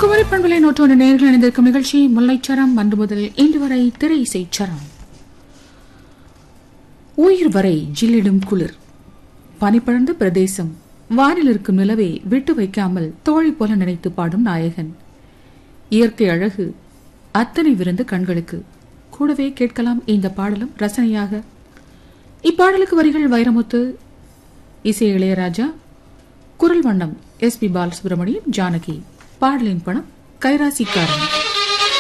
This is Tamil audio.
குமரி பண்பலை நூற்றொன்று நேர்கள் இணைந்திருக்கும் நிகழ்ச்சி முல்லைச்சரம் அன்று முதல் இன்று வரை திரை இசைச்சரம் உயிர் வரை ஜில்லிடும் குளிர் பனிப்பழந்த பிரதேசம் வானில் இருக்கும் நிலவை விட்டு வைக்காமல் தோழி போல நினைத்து பாடும் நாயகன் இயற்கை அழகு அத்தனை விருந்து கண்களுக்கு கூடவே கேட்கலாம் இந்த பாடலும் ரசனையாக இப்பாடலுக்கு வரிகள் வைரமுத்து இசை இளையராஜா குரல் வண்ணம் எஸ் பி பாலசுப்ரமணியம் ஜானகி பாடலின் பணம் கைராசிக்காரன்